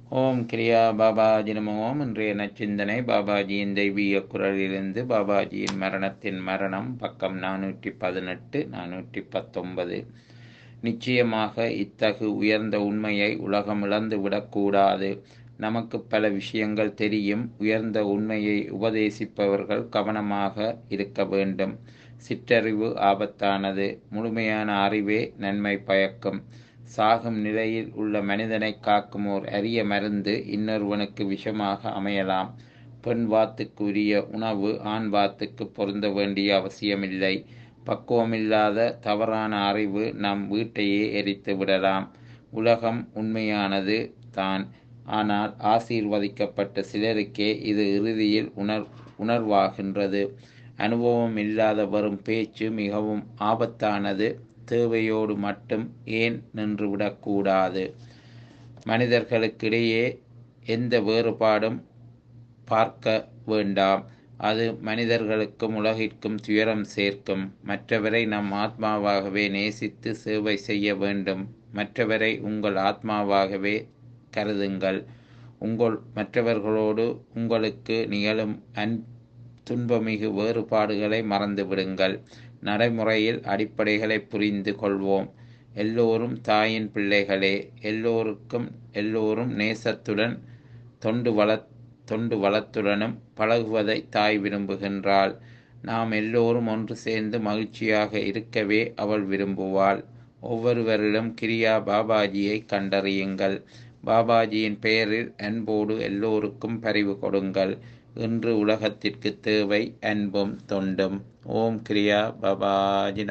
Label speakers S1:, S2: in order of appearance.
S1: ஓம் கிரியா பாபாஜி நம ஓம் இன்றைய நச்சிந்தனை பாபாஜியின் தெய்வீக குரலிலிருந்து பாபாஜியின் மரணத்தின் மரணம் பக்கம் நானூற்றி பதினெட்டு நானூற்றி பத்தொன்பது நிச்சயமாக இத்தகு உயர்ந்த உண்மையை உலகம் இழந்து விடக்கூடாது நமக்கு பல விஷயங்கள் தெரியும் உயர்ந்த உண்மையை உபதேசிப்பவர்கள் கவனமாக இருக்க வேண்டும் சிற்றறிவு ஆபத்தானது முழுமையான அறிவே நன்மை பயக்கும் சாகும் நிலையில் உள்ள மனிதனை காக்கும் ஓர் அரிய மருந்து இன்னொருவனுக்கு விஷமாக அமையலாம் பெண் வாத்துக்கு உரிய உணவு ஆண் வாத்துக்கு பொருந்த வேண்டிய அவசியமில்லை பக்குவமில்லாத தவறான அறிவு நம் வீட்டையே எரித்து விடலாம் உலகம் உண்மையானது தான் ஆனால் ஆசீர்வதிக்கப்பட்ட சிலருக்கே இது இறுதியில் உணர் உணர்வாகின்றது அனுபவம் இல்லாத வரும் பேச்சு மிகவும் ஆபத்தானது தேவையோடு மட்டும் ஏன் நின்றுவிடக்கூடாது மனிதர்களுக்கிடையே எந்த வேறுபாடும் பார்க்க வேண்டாம் அது மனிதர்களுக்கும் உலகிற்கும் துயரம் சேர்க்கும் மற்றவரை நம் ஆத்மாவாகவே நேசித்து சேவை செய்ய வேண்டும் மற்றவரை உங்கள் ஆத்மாவாகவே கருதுங்கள் உங்கள் மற்றவர்களோடு உங்களுக்கு நிகழும் அன் துன்பமிகு வேறுபாடுகளை மறந்துவிடுங்கள் நடைமுறையில் அடிப்படைகளை புரிந்து கொள்வோம் எல்லோரும் தாயின் பிள்ளைகளே எல்லோருக்கும் எல்லோரும் நேசத்துடன் தொண்டு வள தொண்டு வளத்துடனும் பழகுவதை தாய் விரும்புகின்றாள் நாம் எல்லோரும் ஒன்று சேர்ந்து மகிழ்ச்சியாக இருக்கவே அவள் விரும்புவாள் ஒவ்வொருவரிடம் கிரியா பாபாஜியை கண்டறியுங்கள் பாபாஜியின் பெயரில் அன்போடு எல்லோருக்கும் பரிவு கொடுங்கள் இன்று உலகத்திற்கு தேவை அன்பும் தொண்டும் ஓம் கிரியா பாபாஜி